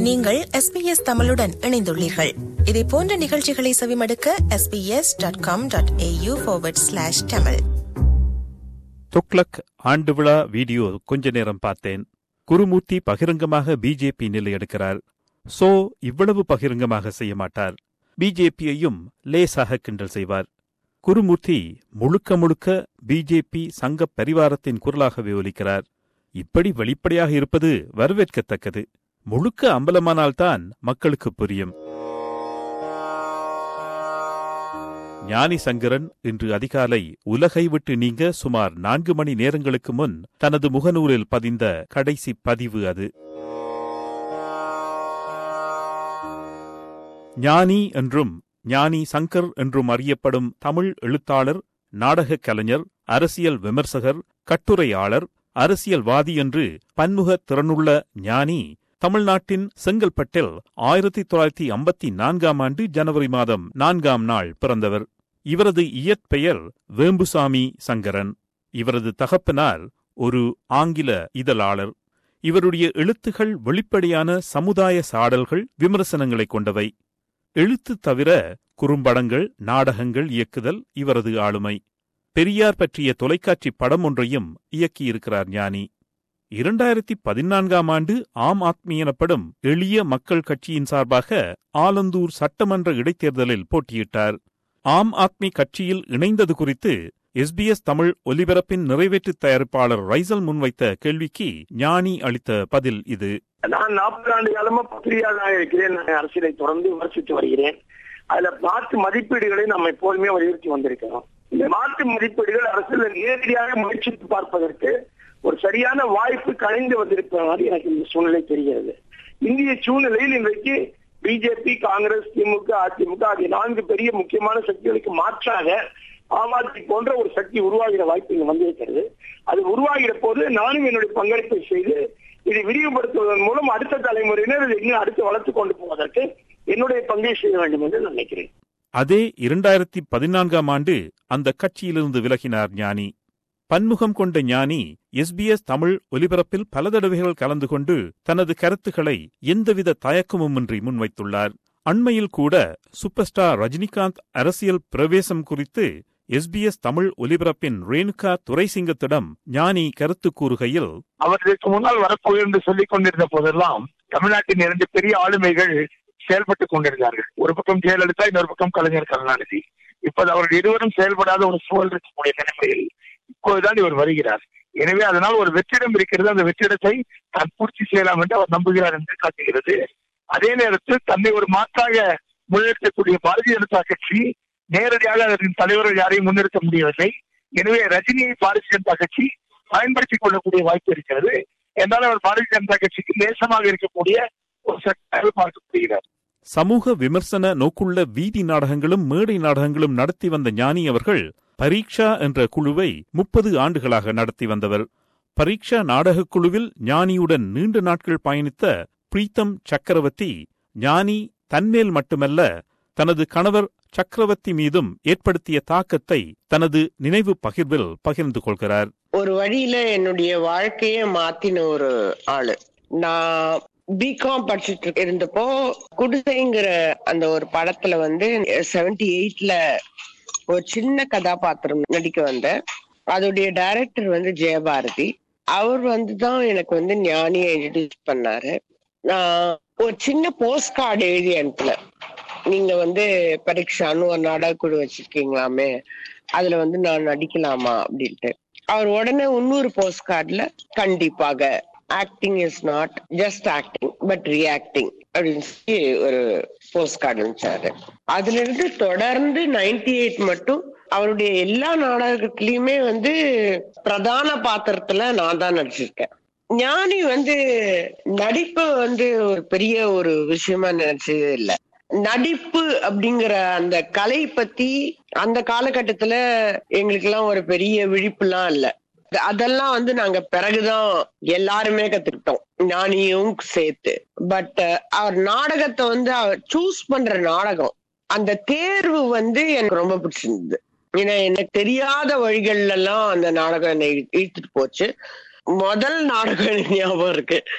நீங்கள் எஸ்பிஎஸ் தமிழுடன் இணைந்துள்ளீர்கள் இதே போன்ற நிகழ்ச்சிகளை செவிமடுக்க SBS dot com dot AU slash Tamil Thuglak ஆண்டு விழா வீடியோ கொஞ்ச நேரம் பார்த்தேன் குருமூர்த்தி பகிரங்கமாக பிஜேபி நிலையெடுக்கிறார் சோ இவ்வளவு பகிரங்கமாக செய்ய மாட்டார் பிஜேபியையும் லேசாக கிண்டல் செய்வார் குருமூர்த்தி முழுக்க முழுக்க பிஜேபி சங்க பரிவாரத்தின் குரலாகவே ஒலிக்கிறார் இப்படி வெளிப்படையாக இருப்பது வரவேற்கத்தக்கது முழுக்க அம்பலமானால்தான் மக்களுக்கு புரியும் ஞானி சங்கரன் இன்று அதிகாலை உலகை விட்டு நீங்க சுமார் நான்கு மணி நேரங்களுக்கு முன் தனது முகநூலில் பதிந்த கடைசி பதிவு அது ஞானி என்றும் ஞானி சங்கர் என்றும் அறியப்படும் தமிழ் எழுத்தாளர் நாடகக் கலைஞர் அரசியல் விமர்சகர் கட்டுரையாளர் அரசியல்வாதி என்று பன்முக திறனுள்ள ஞானி தமிழ்நாட்டின் செங்கல்பட்டில் ஆயிரத்தி தொள்ளாயிரத்தி ஐம்பத்தி நான்காம் ஆண்டு ஜனவரி மாதம் நான்காம் நாள் பிறந்தவர் இவரது இயற்பெயர் வேம்புசாமி சங்கரன் இவரது தகப்பனார் ஒரு ஆங்கில இதழாளர் இவருடைய எழுத்துகள் வெளிப்படையான சமுதாய சாடல்கள் விமர்சனங்களை கொண்டவை எழுத்து தவிர குறும்படங்கள் நாடகங்கள் இயக்குதல் இவரது ஆளுமை பெரியார் பற்றிய தொலைக்காட்சி படம் ஒன்றையும் இயக்கியிருக்கிறார் ஞானி இரண்டாயிரத்தி பதினான்காம் ஆண்டு ஆம் ஆத்மி எனப்படும் எளிய மக்கள் கட்சியின் சார்பாக ஆலந்தூர் சட்டமன்ற இடைத்தேர்தலில் போட்டியிட்டார் ஆம் ஆத்மி கட்சியில் இணைந்தது குறித்து எஸ்பிஎஸ் தமிழ் ஒலிபரப்பின் நிறைவேற்று தயாரிப்பாளர் ரைசல் முன்வைத்த கேள்விக்கு ஞானி அளித்த பதில் இது நான் நாற்பது ஆண்டு காலமா பத்திரிகையாளராக இருக்கிறேன் நான் அரசியலை தொடர்ந்து விமர்சித்து வருகிறேன் அதுல மாற்று மதிப்பீடுகளை நம்ம எப்போதுமே வலியுறுத்தி வந்திருக்கிறோம் இந்த மாற்று மதிப்பீடுகள் அரசியல நேரடியாக முயற்சித்து பார்ப்பதற்கு ஒரு சரியான வாய்ப்பு கலைந்து வந்திருக்கிற மாதிரி எனக்கு இந்த சூழ்நிலை தெரிகிறது இந்திய சூழ்நிலையில் இன்றைக்கு பிஜேபி காங்கிரஸ் திமுக அதிமுக ஆகிய நான்கு பெரிய முக்கியமான சக்திகளுக்கு மாற்றாக ஆம் ஆத்மி போன்ற ஒரு சக்தி உருவாகிற வாய்ப்பு இங்க வந்திருக்கிறது அது உருவாகிற போது நானும் என்னுடைய பங்களிப்பை செய்து இதை விரிவுபடுத்துவதன் மூலம் அடுத்த தலைமுறையினர் இதை இன்னும் அடுத்து வளர்த்து கொண்டு போவதற்கு என்னுடைய பங்கை செய்ய வேண்டும் என்று நான் நினைக்கிறேன் அதே இரண்டாயிரத்தி பதினான்காம் ஆண்டு அந்த கட்சியிலிருந்து விலகினார் ஞானி பன்முகம் கொண்ட ஞானி எஸ்பிஎஸ் தமிழ் ஒலிபரப்பில் பல தடவைகள் கலந்து கொண்டு தனது கருத்துக்களை எந்தவித தயக்கமுமின்றி முன்வைத்துள்ளார் அண்மையில் கூட சூப்பர் ஸ்டார் ரஜினிகாந்த் அரசியல் பிரவேசம் குறித்து எஸ்பிஎஸ் தமிழ் ஒலிபரப்பின் ரேணுகா துரைசிங்கத்திடம் ஞானி கருத்து கூறுகையில் அவர் இதற்கு முன்னால் வரப்போகிறது என்று சொல்லிக் கொண்டிருந்த போதெல்லாம் தமிழ்நாட்டின் இரண்டு பெரிய ஆளுமைகள் செயல்பட்டுக் கொண்டிருந்தார்கள் ஒரு பக்கம் ஜெயலலிதா இன்னொரு பக்கம் கலைஞர் கருணாநிதி இப்போது அவர்கள் இருவரும் செயல்படாத ஒரு சூழல் இருக்கக்கூடிய நிலைமையில் இப்போதுதான் இவர் வருகிறார் எனவே அதனால் ஒரு வெற்றிடம் இருக்கிறது அந்த வெற்றிடத்தை தான் பூர்த்தி செய்யலாம் என்று அவர் நம்புகிறார் என்று காட்டுகிறது அதே நேரத்தில் தன்னை ஒரு மாற்றாக முன்னெடுக்கக்கூடிய பாரதிய ஜனதா கட்சி நேரடியாக அதன் தலைவர்கள் யாரையும் முன்னிறுத்த முடியவில்லை எனவே ரஜினியை பாரதிய ஜனதா கட்சி பயன்படுத்திக் கொள்ளக்கூடிய வாய்ப்பு இருக்கிறது என்றால் அவர் பாரதிய ஜனதா கட்சிக்கு நேசமாக இருக்கக்கூடிய ஒரு சக்தியாக பார்க்கப்படுகிறார் சமூக விமர்சன நோக்குள்ள வீதி நாடகங்களும் மேடை நாடகங்களும் நடத்தி வந்த ஞானி அவர்கள் பரீட்சா என்ற குழுவை முப்பது ஆண்டுகளாக நடத்தி வந்தவர் பரீட்சா நாடகக் குழுவில் ஞானியுடன் நீண்ட நாட்கள் பயணித்த பிரீத்தம் சக்கரவர்த்தி ஞானி தன்மேல் மட்டுமல்ல தனது கணவர் சக்கரவர்த்தி மீதும் ஏற்படுத்திய தாக்கத்தை தனது நினைவு பகிர்வில் பகிர்ந்து கொள்கிறார் ஒரு வழியில என்னுடைய வாழ்க்கைய மாத்தின ஒரு ஆளு நான் பிகாம் படிச்சுட்டு இருந்தப்போ குடிசைங்கிற அந்த ஒரு படத்துல வந்து செவன்டி எயிட்ல ஒரு சின்ன கதாபாத்திரம் நடிக்க வந்தேன் அதோடைய டைரக்டர் வந்து ஜெயபாரதி அவர் வந்து தான் எனக்கு வந்து ஞானியை இன்ட்ரடியூஸ் பண்ணாரு நான் ஒரு சின்ன போஸ்ட் கார்டு எழுதி அனுப்பல நீங்க வந்து பரீட்சான்னு ஒரு நாடக குழு வச்சிருக்கீங்களாமே அதுல வந்து நான் நடிக்கலாமா அப்படின்ட்டு அவர் உடனே இன்னொரு போஸ்ட் கார்டுல கண்டிப்பாக acting is not just acting but reacting அப்படின்னு சொல்லி ஒரு போஸ்ட் கார்டு அனுப்பிச்சாரு அதுல இருந்து தொடர்ந்து நைன்டி எயிட் மட்டும் அவருடைய எல்லா நாடகத்திலயுமே வந்து பிரதான பாத்திரத்துல நான் தான் நடிச்சிருக்கேன் ஞானி வந்து நடிப்பு வந்து ஒரு பெரிய ஒரு விஷயமா நினைச்சது இல்லை நடிப்பு அப்படிங்கிற அந்த கலை பத்தி அந்த காலகட்டத்துல எங்களுக்கு எல்லாம் ஒரு பெரிய விழிப்புலாம் இல்ல அதெல்லாம் வந்து நாங்க பிறகுதான் எல்லாருமே கத்துக்கிட்டோம் ஞானியும் சேர்த்து பட் அவர் நாடகத்தை வந்து அவர் சூஸ் பண்ற நாடகம் அந்த தேர்வு வந்து எனக்கு ரொம்ப பிடிச்சிருந்தது ஏன்னா எனக்கு தெரியாத வழிகள்ல எல்லாம் அந்த நாடகம் என்னை இழுத்துட்டு போச்சு முதல் நாடகம் எனக்கு ஞாபகம் இருக்கு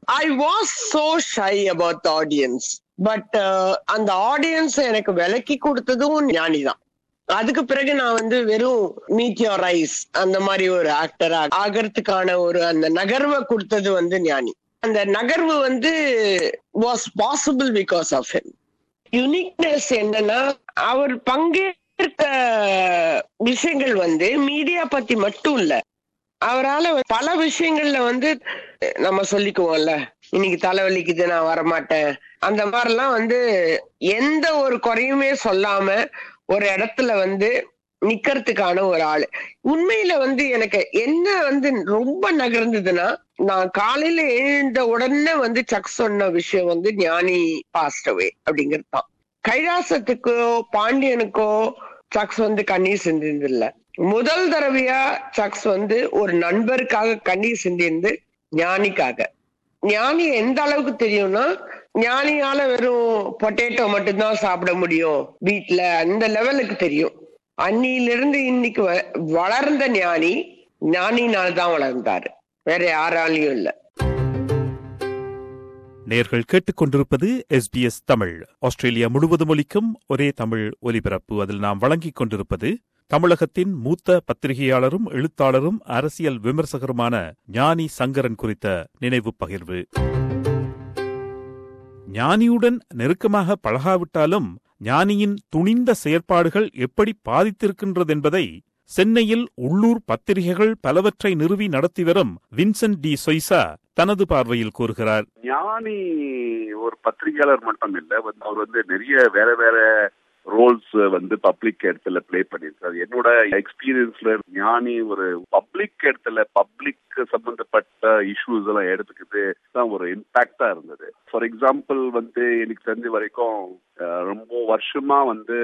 I was so shy about the audience but அந்த ஆடியன்ஸ் எனக்கு விலக்கி கொடுத்ததும் ஞானி தான் அதுக்கு பிறகு நான் வந்து வெறும் மீட் யோர் ரைஸ் அந்த மாதிரி ஒரு ஆக்டர் ஆகிறதுக்கான ஒரு அந்த நகர்வை கொடுத்தது வந்து ஞானி அந்த நகர்வு வந்து was possible because of him uniqueness என்னன்னா அவர் பங்கேற்க விஷயங்கள் வந்து மீடியா பத்தி மட்டும் இல்ல அவரால பல விஷயங்கள்ல வந்து நம்ம சொல்லிக்குவோம்ல இன்னைக்கு தலைவலிக்குது நான் வரமாட்டேன் அந்த மாதிரிலாம் வந்து எந்த ஒரு குறையுமே சொல்லாம ஒரு இடத்துல வந்து நிக்கிறதுக்கான ஒரு ஆளு உண்மையில வந்து எனக்கு என்ன வந்து ரொம்ப நகர்ந்ததுன்னா நான் காலையில எழுந்த உடனே வந்து சக் சொன்ன விஷயம் வந்து ஞானி பாஸ்டவே அப்படிங்கிறது தான் கைலாசத்துக்கோ பாண்டியனுக்கோ சக்ஸ் வந்து கண்ணீர் சிந்தினது இல்ல முதல் தடவையா சக்ஸ் வந்து ஒரு நண்பருக்காக கண்ணீர் சிந்திருந்து ஞானிக்காக ஞானி எந்த அளவுக்கு தெரியும்னா ஞானியால வெறும் பொட்டேட்டோ மட்டும்தான் சாப்பிட முடியும் வீட்டுல அந்த லெவலுக்கு தெரியும் அன்னியிலிருந்து இன்னைக்கு வளர்ந்த ஞானி ஞானினால தான் வளர்ந்தாரு வேற யாராலையும் இல்ல நேர்கள் கேட்டுக்கொண்டிருப்பது எஸ்பிஎஸ் தமிழ் ஆஸ்திரேலியா முழுவதும் ஒலிக்கும் ஒரே தமிழ் ஒலிபரப்பு அதில் நாம் வழங்கிக் கொண்டிருப்பது தமிழகத்தின் மூத்த பத்திரிகையாளரும் எழுத்தாளரும் அரசியல் விமர்சகருமான ஞானி சங்கரன் குறித்த நினைவு பகிர்வு ஞானியுடன் நெருக்கமாக பழகாவிட்டாலும் ஞானியின் துணிந்த செயற்பாடுகள் எப்படி பாதித்திருக்கின்றதென்பதை சென்னையில் உள்ளூர் பத்திரிகைகள் பலவற்றை நிறுவி நடத்தி வரும் வின்சென்ட் டி சொய்சா தனது பார்வையில் கூறுகிறார் ஞானி ஒரு பத்திரிகையாளர் மட்டும் இல்ல வந்து அவர் வந்து நிறைய வேற வேற ரோல்ஸ் வந்து பப்ளிக் இடத்துல பிளே பண்ணிருக்காரு என்னோட எக்ஸ்பீரியன்ஸ்ல ஞானி ஒரு பப்ளிக் இடத்துல பப்ளிக் சம்பந்தப்பட்ட இஷ்யூஸ் எல்லாம் எடுத்துக்கிட்டு தான் ஒரு இம்பாக்டா இருந்தது ஃபார் எக்ஸாம்பிள் வந்து எனக்கு தெரிஞ்ச வரைக்கும் ரொம்ப வருஷமா வந்து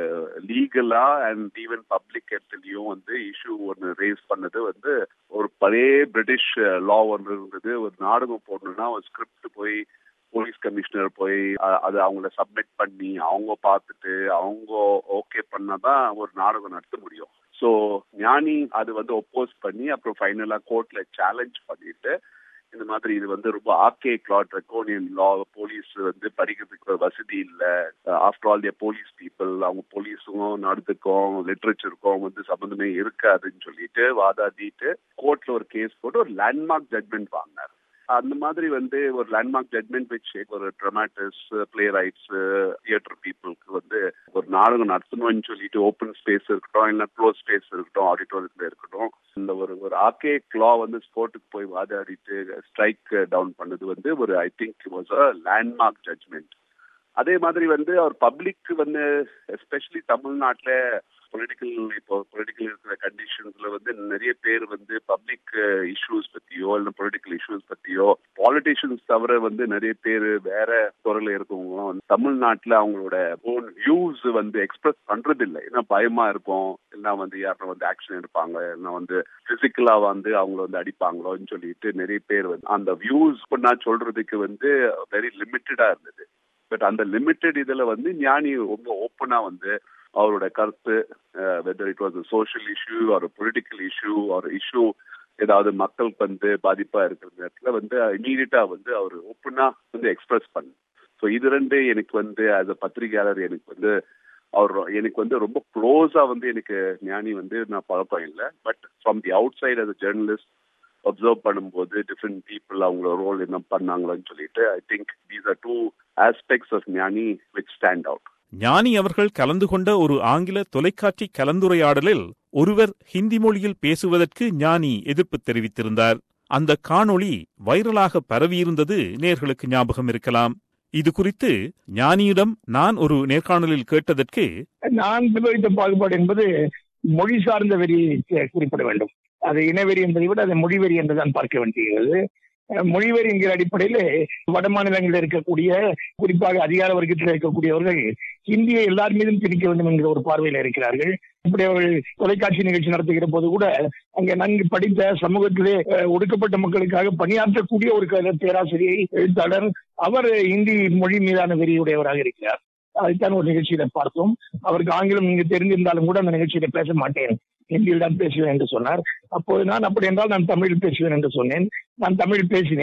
லீகலா அண்ட் ஈவன் பப்ளிக் இடத்துலயும் வந்து இஷ்யூ ஒன்று ரேஸ் பண்ணது வந்து ஒரு பழைய பிரிட்டிஷ் லா ஒன்று இருந்தது ஒரு நாடகம் போடணும்னா ஒரு ஸ்கிரிப்ட் போய் போலீஸ் கமிஷனர் போய் அது அவங்கள சப்மிட் பண்ணி அவங்க பார்த்துட்டு அவங்க ஓகே பண்ணாதான் ஒரு நாடகம் நடத்த முடியும் ஸோ ஞானி அது வந்து ஒப்போஸ் பண்ணி அப்புறம் ஃபைனலா கோர்ட்ல சேலஞ்ச் பண்ணிட்டு இந்த மாதிரி இது வந்து ரொம்ப RK law draconian law police வந்து படிக்கிறதுக்கு வசதி இல்லை ஆஃப்டர் ஆல் போலீஸ் பீப்புள் அவங்க போலீஸும் நாடுதுக்கும் லிட்ரேச்சருக்கும் வந்து சம்மந்தமே இருக்காதுன்னு சொல்லிட்டு வாதாடிட்டு கோர்ட்ல ஒரு கேஸ் போட்டு ஒரு லேண்ட்மார்க் ஜட்மெண்ட் வாங்கினார் அந்த மாதிரி வந்து ஒரு லேண்ட்மார்க் ஜட்மெண்ட் வச்சு ஒரு ட்ரமாட்டிஸ் பிளே ரைட்ஸ் தியேட்டர் பீப்புளுக்கு வந்து ஒரு நாடகம் நடத்தணும்னு சொல்லிட்டு ஓப்பன் ஸ்பேஸ் இருக்கட்டும் இல்லை க்ளோஸ் ஸ்பேஸ் இருக்கட்டும் ஆடிட்டோரியத்துல இருக்கட்டும் இந்த ஒரு ஒரு ஆர்கே கிளா வந்து ஸ்போர்ட்டுக்கு போய் வாதாடிட்டு ஸ்ட்ரைக் டவுன் பண்ணது வந்து ஒரு I think was a landmark judgment அதே மாதிரி வந்து அவர் பப்ளிக் வந்து எஸ்பெஷலி தமிழ்நாட்டில் பொலிட்டிக்கல் இப்போ பொலிட்டிக்கல் இருக்கிற கண்டிஷன்ஸ்ல வந்து நிறைய பேர் வந்து பப்ளிக் இஷ்யூஸ் பத்தியோ இல்லை பொலிட்டிக்கல் இஷ்யூஸ் பத்தியோ பாலிட்டிஷியன்ஸ் தவிர வந்து நிறைய பேர் வேற துறையில இருக்கவங்களும் வந்து தமிழ்நாட்டுல அவங்களோட ஓன் வியூஸ் வந்து எக்ஸ்பிரஸ் பண்றது இல்லை ஏன்னா பயமா இருப்போம் இல்லைன்னா வந்து யாரும் வந்து ஆக்ஷன் எடுப்பாங்க இல்லைன்னா வந்து பிசிக்கலா வந்து அவங்கள வந்து அடிப்பாங்களோன்னு சொல்லிட்டு நிறைய பேர் வந்து அந்த வியூஸ் பண்ணா சொல்றதுக்கு வந்து வெரி லிமிட்டடா இருந்தது பட் அந்த லிமிட்டெட் இதுல வந்து ஞானி ரொம்ப ஓப்பனா வந்து அவரோட கருத்து whether it was social issue ஒரு பொலிட்டிக்கல் இஷ்யூ ஒரு இஷ்யூ ஏதாவது மக்களுக்கு வந்து பாதிப்பா இருக்கிற நேரத்துல வந்து இமீடியட்டா வந்து அவர் ஓப்பனா வந்து எக்ஸ்பிரஸ் பண்ணு ஸோ இது ரெண்டு எனக்கு வந்து ஆஸ் அ பத்திரிகையாளர் எனக்கு வந்து அவர் எனக்கு வந்து ரொம்ப க்ளோஸா வந்து எனக்கு ஞானி வந்து நான் பழக்கம் இல்லை but from the outside as a journalist observe பண்ணும்போது டிஃப்ரெண்ட் பீப்புள் அவங்களோட ரோல் என்ன பண்ணாங்களோன்னு சொல்லிட்டு I think these are two aspects of Gnani which stand out Gnani அவர்கள் கலந்து கொண்ட ஒரு ஆங்கில தொலைக்காட்சி கலந்துரையாடலில் ஒருவர் ஹிந்தி மொழியில் பேசுவதற்கு ஞானி எதிர்ப்பு தெரிவித்திருந்தார் அந்த காணொளி வைரலாக பரவியிருந்தது நேர்களுக்கு ஞாபகம் இருக்கலாம் இது குறித்து ஞானியிடம் நான் ஒரு நேர்காணலில் கேட்டதற்கு நான் விவரித்த பாகுபாடு என்பது மொழி சார்ந்த வெறி குறிப்பிட வேண்டும் அது இனவெறி என்பதை விட அது மொழிவெறி என்றுதான் பார்க்க வேண்டியது மொழிவெறி என்கிற அடிப்படையில் வட மாநிலங்களில் இருக்கக்கூடிய குறிப்பாக அதிகார வர்க்கத்தில் இருக்கக்கூடியவர்கள் ஹிந்தியை எல்லார் மீதும் திணிக்க வேண்டும் என்கிற ஒரு பார்வையில் இருக்கிறார்கள் இப்படி அவர்கள் தொலைக்காட்சி நிகழ்ச்சி நடத்துகிற போது கூட அங்கே நன்கு படித்த சமூகத்திலே ஒடுக்கப்பட்ட மக்களுக்காக பணியாற்றக்கூடிய ஒரு பேராசிரியை எழுத்தாளர் அவர் ஹிந்தி மொழி மீதான வெறியுடையவராக இருக்கிறார் அதைத்தான் ஒரு நிகழ்ச்சியில பார்த்தோம் அவருக்கு ஆங்கிலம் இங்கு தெரிந்திருந்தாலும் கூட அந்த நிகழ்ச்சியில பேச மாட்டேன் ஹிந்தியில் தான் பேசுவேன் என்று சொன்னார் அப்போது நான் அப்படி என்றால் நான் தமிழில் பேசுவேன் என்று சொன்னேன் நான் தமிழ் பேசினேன்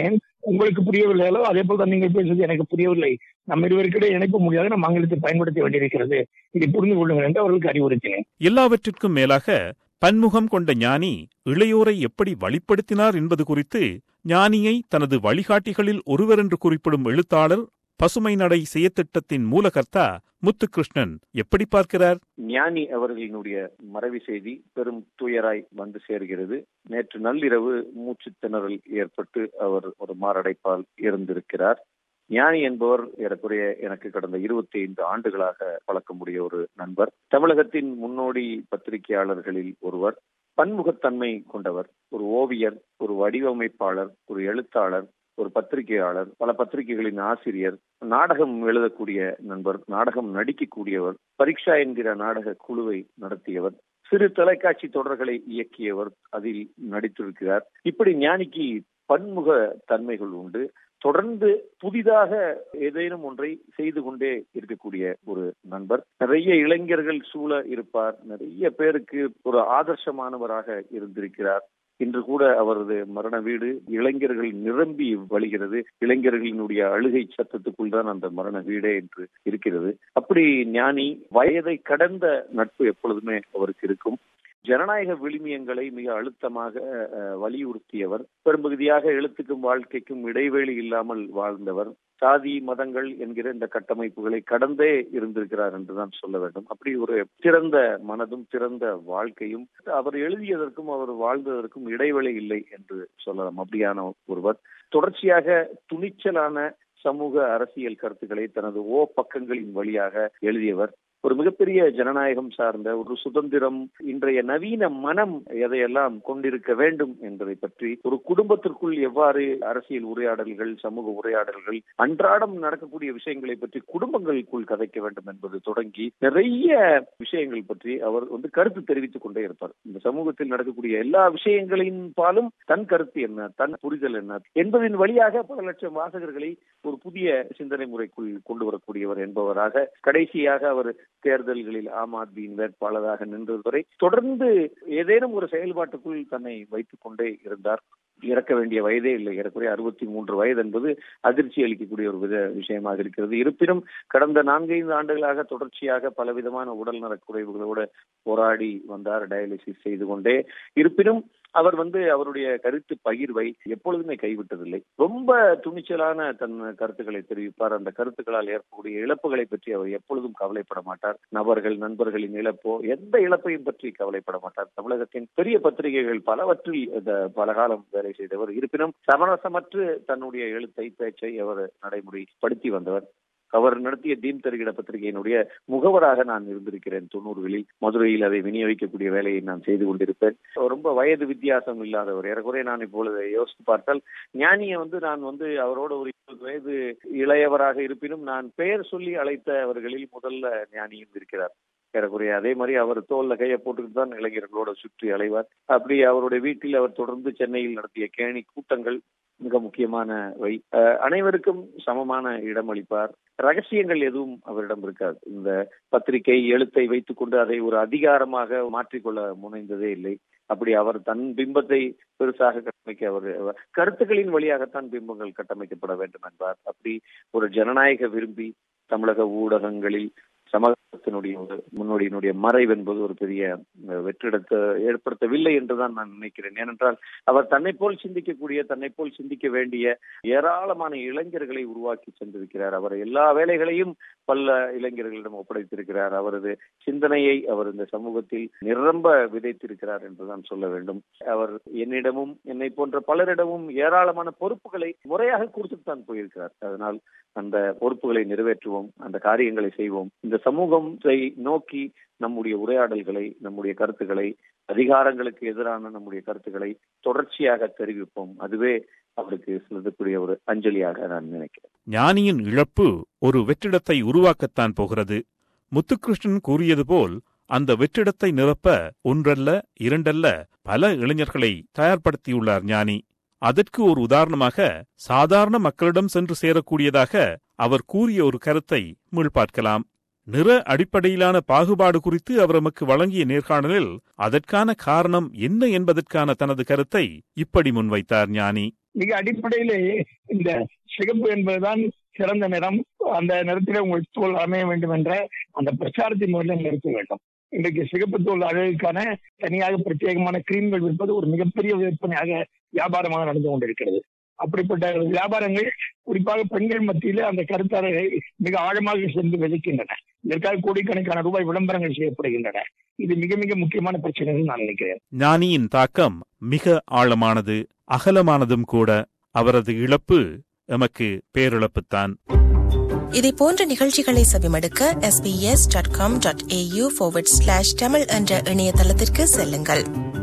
உங்களுக்கு புரியவில்லையோ அதே போல் தான் நீங்கள் பேசுவது எனக்கு புரியவில்லை நம்ம இருவருக்கிடையே இணைப்பு முடியாது நம்ம ஆங்கிலத்தை பயன்படுத்த வேண்டியிருக்கிறது இதை புரிந்து கொள்ளுங்கள் என்று அவர்களுக்கு அறிவுறுத்தினேன் எல்லாவற்றிற்கும் மேலாக பன்முகம் கொண்ட ஞானி இளையோரை எப்படி வழிப்படுத்தினார் என்பது குறித்து ஞானியை தனது வழிகாட்டிகளில் ஒருவர் என்று குறிப்பிடும் எழுத்தாளர் பசுமை நடை செயத்திட்டத்தின் மூலகர்த்தா முத்துகிருஷ்ணன் எப்படி பார்க்கிறார் ஞானி அவர்களினுடைய மறைவு செய்தி பெரும் துயராய் வந்து சேர்கிறது நேற்று நள்ளிரவு மூச்சு திணறல் ஏற்பட்டு அவர் ஒரு மாரடைப்பால் இருந்திருக்கிறார் ஞானி என்பவர் ஏறக்குறைய எனக்கு கடந்த இருபத்தி ஐந்து ஆண்டுகளாக பழக்கமுடைய ஒரு நண்பர் தமிழகத்தின் முன்னோடி பத்திரிகையாளர்களில் ஒருவர் பன்முகத்தன்மை கொண்டவர் ஒரு ஓவியர் ஒரு வடிவமைப்பாளர் ஒரு எழுத்தாளர் ஒரு பத்திரிகையாளர் பல பத்திரிகைகளின் ஆசிரியர் நாடகம் எழுதக்கூடிய நண்பர் நாடகம் நடிக்கக்கூடியவர் பரீட்சா என்கிற நாடக குழுவை நடத்தியவர் சிறு தொலைக்காட்சி தொடர்களை இயக்கியவர் அதில் நடித்திருக்கிறார் இப்படி ஞானிக்கு பன்முக தன்மைகள் உண்டு தொடர்ந்து புதிதாக ஏதேனும் ஒன்றை செய்து கொண்டே இருக்கக்கூடிய ஒரு நண்பர் நிறைய இளைஞர்கள் சூழ இருப்பார் நிறைய பேருக்கு ஒரு ஆதர்சமானவராக இருந்திருக்கிறார் இன்று கூட அவரது மரண வீடு இளைஞர்கள் நிரம்பி வழிகிறது இளைஞர்களினுடைய அழுகை சத்தத்துக்குள் தான் அந்த மரண வீடே என்று இருக்கிறது அப்படி ஞானி வயதை கடந்த நட்பு எப்பொழுதுமே அவருக்கு இருக்கும் ஜனநாயக விழுமியங்களை மிக அழுத்தமாக வலியுறுத்தியவர் பெரும்பகுதியாக எழுத்துக்கும் வாழ்க்கைக்கும் இடைவெளி இல்லாமல் வாழ்ந்தவர் சாதி மதங்கள் என்கிற இந்த கட்டமைப்புகளை கடந்தே இருந்திருக்கிறார் என்றுதான் சொல்ல வேண்டும் அப்படி ஒரு திறந்த மனதும் திறந்த வாழ்க்கையும் அவர் எழுதியதற்கும் அவர் வாழ்ந்ததற்கும் இடைவெளி இல்லை என்று சொல்லலாம் அப்படியான ஒருவர் தொடர்ச்சியாக துணிச்சலான சமூக அரசியல் கருத்துக்களை தனது ஓ பக்கங்களின் வழியாக எழுதியவர் ஒரு மிகப்பெரிய ஜனநாயகம் சார்ந்த ஒரு சுதந்திரம் இன்றைய நவீன மனம் எதையெல்லாம் கொண்டிருக்க வேண்டும் என்பதை பற்றி ஒரு குடும்பத்திற்குள் எவ்வாறு அரசியல் உரையாடல்கள் சமூக உரையாடல்கள் அன்றாடம் நடக்கக்கூடிய விஷயங்களை பற்றி குடும்பங்களுக்குள் கதைக்க வேண்டும் என்பது தொடங்கி நிறைய விஷயங்கள் பற்றி அவர் வந்து கருத்து தெரிவித்துக் கொண்டே இருப்பார் இந்த சமூகத்தில் நடக்கக்கூடிய எல்லா விஷயங்களின் பாலும் தன் கருத்து என்ன தன் புரிதல் என்ன என்பதின் வழியாக பல லட்சம் வாசகர்களை ஒரு புதிய சிந்தனை முறைக்குள் கொண்டு வரக்கூடியவர் என்பவராக கடைசியாக அவர் தேர்தல்களில் ஆம் ஆத்மியின் வேட்பாளராக நின்றது வரை தொடர்ந்து ஏதேனும் ஒரு செயல்பாட்டுக்குள் தன்னை வைத்துக் கொண்டே இருந்தார் இறக்க வேண்டிய வயதே இல்லை ஏறக்குறைய அறுபத்தி மூன்று வயது என்பது அதிர்ச்சி அளிக்கக்கூடிய ஒரு வித விஷயமாக இருக்கிறது இருப்பினும் கடந்த நான்கைந்து ஆண்டுகளாக தொடர்ச்சியாக பலவிதமான உடல் நலக் குறைவுகளோடு போராடி வந்தார் டயாலிசிஸ் செய்து கொண்டே இருப்பினும் அவர் வந்து அவருடைய கருத்து பகிர்வை எப்பொழுதுமே கைவிட்டதில்லை ரொம்ப துணிச்சலான தன் கருத்துக்களை தெரிவிப்பார் அந்த கருத்துக்களால் ஏற்படக்கூடிய இழப்புகளை பற்றி அவர் எப்பொழுதும் கவலைப்பட மாட்டார் நபர்கள் நண்பர்களின் இழப்போ எந்த இழப்பையும் பற்றி கவலைப்பட மாட்டார் தமிழகத்தின் பெரிய பத்திரிகைகள் பலவற்றில் இந்த பலகாலம் வேலை செய்தவர் இருப்பினும் சமரசமற்று தன்னுடைய எழுத்தை பேச்சை அவர் நடைமுறைப்படுத்தி வந்தவர் அவர் நடத்திய தீம் தருகிற பத்திரிகையினுடைய முகவராக நான் இருந்திருக்கிறேன் தொண்ணூறுகளில் மதுரையில் அதை விநியோகிக்கக்கூடிய வேலையை நான் செய்து கொண்டிருப்பேன் ரொம்ப வயது வித்தியாசம் இல்லாதவர் ஏறக்குறைய நான் இப்பொழுது யோசித்து பார்த்தால் ஞானியை வந்து நான் வந்து அவரோட ஒரு இருபது வயது இளையவராக இருப்பினும் நான் பெயர் சொல்லி அழைத்தவர்களில் முதல்ல ஞானியும் இருக்கிறார் ஏறக்குறைய அதே மாதிரி அவர் தோல்ல கையை போட்டுக்கிட்டு தான் இளைஞர்களோட சுற்றி அலைவார் அப்படி அவருடைய வீட்டில் அவர் தொடர்ந்து சென்னையில் நடத்திய கேணி கூட்டங்கள் மிக முக்கியமானவை அனைவருக்கும் சமமான இடம் அளிப்பார் ரகசியங்கள் எதுவும் அவரிடம் இருக்காது இந்த பத்திரிகை எழுத்தை வைத்துக்கொண்டு அதை ஒரு அதிகாரமாக மாற்றிக்கொள்ள முனைந்ததே இல்லை அப்படி அவர் தன் பிம்பத்தை பெருசாக கட்டமைக்க அவர் கருத்துக்களின் வழியாகத்தான் பிம்பங்கள் கட்டமைக்கப்பட வேண்டும் என்பார் அப்படி ஒரு ஜனநாயக விரும்பி தமிழக ஊடகங்களில் சமூகத்தினுடைய முன்னோடியினுடைய மறைவு என்பது ஒரு பெரிய வெற்றிடத்தை ஏற்படுத்தவில்லை என்றுதான் நான் நினைக்கிறேன் ஏனென்றால் அவர் தன்னை போல் சிந்திக்கக்கூடிய தன்னை போல் சிந்திக்க வேண்டிய ஏராளமான இளைஞர்களை உருவாக்கி சென்றிருக்கிறார் அவர் எல்லா வேலைகளையும் பல இளைஞர்களிடம் ஒப்படைத்திருக்கிறார் அவரது சிந்தனையை அவர் இந்த சமூகத்தில் நிரம்ப விதைத்திருக்கிறார் என்றுதான் சொல்ல வேண்டும் அவர் என்னிடமும் என்னை போன்ற பலரிடமும் ஏராளமான பொறுப்புகளை முறையாக கொடுத்துட்டு தான் போயிருக்கிறார் அதனால் அந்த பொறுப்புகளை நிறைவேற்றுவோம் அந்த காரியங்களை செய்வோம் இந்த சமூகத்தை நோக்கி நம்முடைய உரையாடல்களை நம்முடைய கருத்துக்களை அதிகாரங்களுக்கு எதிரான நம்முடைய கருத்துக்களை தொடர்ச்சியாக தெரிவிப்போம் அதுவே அவருக்கு செலுத்தக்கூடிய ஒரு அஞ்சலியாக நான் நினைக்கிறேன் ஞானியின் இழப்பு ஒரு வெற்றிடத்தை உருவாக்கத்தான் போகிறது முத்துகிருஷ்ணன் கூறியது போல் அந்த வெற்றிடத்தை நிரப்ப ஒன்றல்ல இரண்டல்ல பல இளைஞர்களை தயார்படுத்தியுள்ளார் ஞானி அதற்கு ஒரு உதாரணமாக சாதாரண மக்களிடம் சென்று சேரக்கூடியதாக அவர் கூறிய ஒரு கருத்தை மீள்பார்க்கலாம் நிற அடிப்படையிலான பாகுபாடு குறித்து அவர் நமக்கு வழங்கிய நேர்காணலில் அதற்கான காரணம் என்ன என்பதற்கான தனது கருத்தை இப்படி முன்வைத்தார் ஞானி மிக அடிப்படையிலே இந்த சிகப்பு என்பதுதான் சிறந்த நிறம் அந்த நிறத்திலே உங்கள் தோல் அமைய வேண்டும் என்ற அந்த பிரச்சாரத்தை முதல்ல நிறுத்த வேண்டும் இன்றைக்கு சிகப்பு தோல் அழகுக்கான தனியாக பிரத்யேகமான கிரீம்கள் விற்பது ஒரு மிகப்பெரிய விற்பனையாக வியாபாரமாக நடந்து கொண்டிருக்கிறது அப்படிப்பட்ட வியாபாரங்கள் குறிப்பாக பெண்கள் மத்தியிலே அந்த கருத்தாரை மிக ஆழமாக சென்று விதைக்கின்றன இதற்காக கோடிக்கணக்கான ரூபாய் விளம்பரங்கள் செய்யப்படுகின்றன இது மிக மிக முக்கியமான பிரச்சனை நான் நினைக்கிறேன் ஞானியின் தாக்கம் மிக ஆழமானது அகலமானதும் கூட அவரது இழப்பு எமக்கு பேரிழப்புத்தான் இதை போன்ற நிகழ்ச்சிகளை செவிமடுக்க sbs.com.au forward slash தமிழ் என்ற இணையதளத்திற்கு செல்லுங்கள்